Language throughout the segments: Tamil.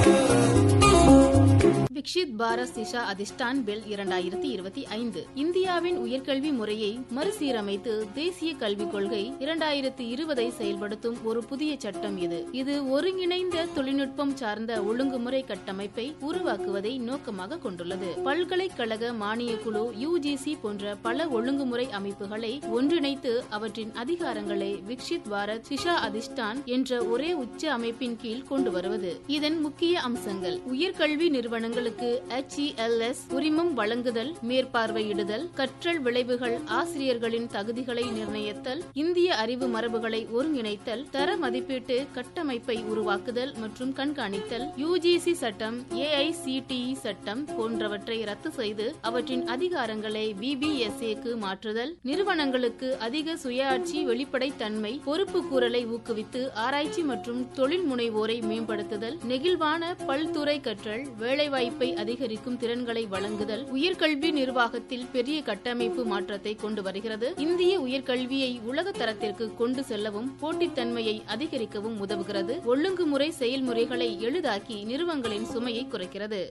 விக்ஷித் பாரத் திஷா அதிஷ்டான் பெல் இரண்டாயிரத்தி இருபத்தி ஐந்து இந்தியாவின் உயர்கல்வி முறையை மறுசீரமைத்து தேசிய கல்விக் கொள்கை இரண்டாயிரத்தி இருபதை செயல்படுத்தும் ஒரு புதிய சட்டம் இது இது ஒருங்கிணைந்த தொழில்நுட்பம் சார்ந்த ஒழுங்குமுறை கட்டமைப்பை உருவாக்குவதை நோக்கமாக கொண்டுள்ளது பல்கலைக்கழக மானிய குழு யுஜிசி போன்ற பல ஒழுங்குமுறை அமைப்புகளை ஒன்றிணைத்து அவற்றின் அதிகாரங்களை விக்ஷித் பாரத் சிஷா அதிஷ்டான் என்ற ஒரே உச்ச அமைப்பின் கீழ் கொண்டு வருவது இதன் முக்கிய அம்சங்கள் உயர்கல்வி நிறுவனங்களுக்கு HELS உரிமம் வழங்குதல் மேற்பார்வையிடுதல் கற்றல் விளைவுகள் ஆசிரியர்களின் தகுதிகளை நிர்ணயித்தல் இந்திய அறிவு மரபுகளை ஒருங்கிணைத்தல் தர மதிப்பீட்டு கட்டமைப்பை உருவாக்குதல் மற்றும் கண்காணித்தல் யுஜிசி சட்டம் ஏஐசிடிஇ சட்டம் போன்றவற்றை ரத்து செய்து அவற்றின் அதிகாரங்களை பிபிஎஸ்ஏக்கு மாற்றுதல் நிறுவனங்களுக்கு அதிக சுயாட்சி வெளிப்படைத்தன்மை பொறுப்பு கூறலை ஊக்குவித்து ஆராய்ச்சி மற்றும் தொழில் முனைவோரை மேம்படுத்துதல் நெகிழ்வான பல்துறை கற்றல் வேலைவாய்ப்பை அதிகரிக்கும் திறன்களை வழங்குதல் உயர்கல்வி நிர்வாகத்தில் பெரிய கட்டமைப்பு மாற்றத்தை கொண்டு வருகிறது இந்திய உயர்கல்வியை உலக தரத்திற்கு கொண்டு செல்லவும் போட்டித்தன்மையை அதிகரிக்கவும் உதவுகிறது ஒழுங்குமுறை செயல்முறைகளை எளிதாக்கி நிறுவனங்களின் சுமையை குறைக்கிறது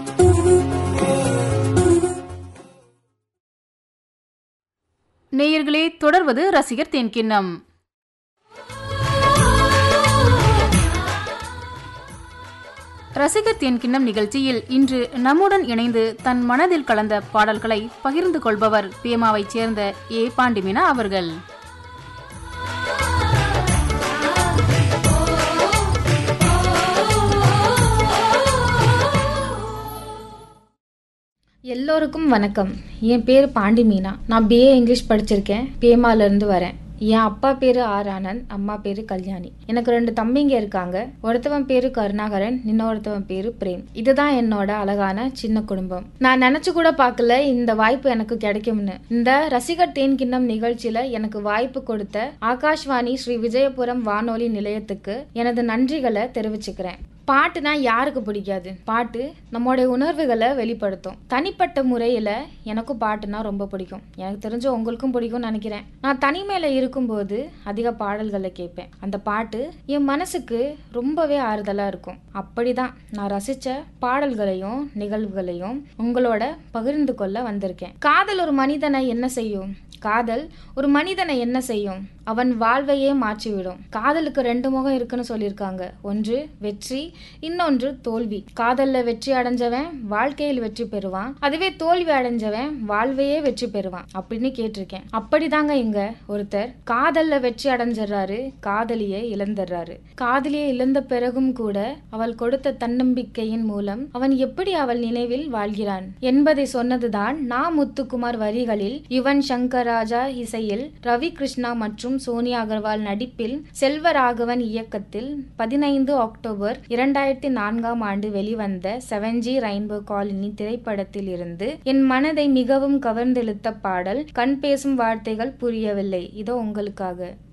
நேயர்களே தொடர்வது ரசிகர் தேன்கிண்ணம் ரசிகர் தேன்கிண்ணம் நிகழ்ச்சியில் இன்று நம்முடன் இணைந்து தன் மனதில் கலந்த பாடல்களை பகிர்ந்து கொள்பவர் பேமாவைச் சேர்ந்த ஏ பாண்டிமினா அவர்கள் எல்லோருக்கும் வணக்கம் என் பேர் பாண்டி மீனா நான் பிஏ இங்கிலீஷ் படிச்சிருக்கேன் பேமாலேருந்து வரேன் என் அப்பா பேரு ஆர் ஆனந்த் அம்மா பேரு கல்யாணி எனக்கு ரெண்டு தம்பிங்க இருக்காங்க ஒருத்தவன் பேரு கருணாகரன் இன்னொருத்தவன் பேரு பிரேம் இதுதான் என்னோட அழகான சின்ன குடும்பம் நான் நினைச்சு கூட பார்க்கல இந்த வாய்ப்பு எனக்கு கிடைக்கும்னு இந்த ரசிகர் தேன் கிண்ணம் நிகழ்ச்சியில எனக்கு வாய்ப்பு கொடுத்த ஆகாஷ்வாணி ஸ்ரீ விஜயபுரம் வானொலி நிலையத்துக்கு எனது நன்றிகளை தெரிவிச்சுக்கிறேன் பாட்டுனா யாருக்கு பிடிக்காது பாட்டு நம்மளுடைய உணர்வுகளை வெளிப்படுத்தும் தனிப்பட்ட முறையில் எனக்கும் பாட்டுனா ரொம்ப பிடிக்கும் எனக்கு தெரிஞ்ச உங்களுக்கும் பிடிக்கும்னு நினைக்கிறேன் நான் தனிமையில் இருக்கும்போது அதிக பாடல்களை கேட்பேன் அந்த பாட்டு என் மனசுக்கு ரொம்பவே ஆறுதலாக இருக்கும் அப்படிதான் நான் ரசித்த பாடல்களையும் நிகழ்வுகளையும் உங்களோட பகிர்ந்து கொள்ள வந்திருக்கேன் காதல் ஒரு மனிதனை என்ன செய்யும் காதல் ஒரு மனிதனை என்ன செய்யும் அவன் வாழ்வையே மாற்றிவிடும் காதலுக்கு ரெண்டு முகம் இருக்குன்னு சொல்லியிருக்காங்க ஒன்று வெற்றி இன்னொன்று தோல்வி காதல்ல வெற்றி அடைஞ்சவன் வாழ்க்கையில் வெற்றி பெறுவான் அதுவே தோல்வி அடைஞ்சவன் வாழ்வையே வெற்றி பெறுவான் அப்படின்னு கேட்டிருக்கேன் அப்படிதாங்க இங்க ஒருத்தர் காதல்ல வெற்றி அடைஞ்சிடறாரு காதலியை இழந்துடுறாரு காதலியை இழந்த பிறகும் கூட அவள் கொடுத்த தன்னம்பிக்கையின் மூலம் அவன் எப்படி அவள் நினைவில் வாழ்கிறான் என்பதை சொன்னதுதான் நா முத்துக்குமார் வரிகளில் யுவன் சங்கர் ராஜா இசையில் ரவி கிருஷ்ணா மற்றும் சோனியா அகர்வால் நடிப்பில் செல்வராகவன் இயக்கத்தில் பதினைந்து அக்டோபர் இரண்டாயிரத்தி நான்காம் ஆண்டு வெளிவந்த செவன் ஜி ரெயின்போ காலனி திரைப்படத்தில் இருந்து என் மனதை மிகவும் கவர்ந்தெழுத்த பாடல் கண் பேசும் வார்த்தைகள் புரியவில்லை இதோ உங்களுக்காக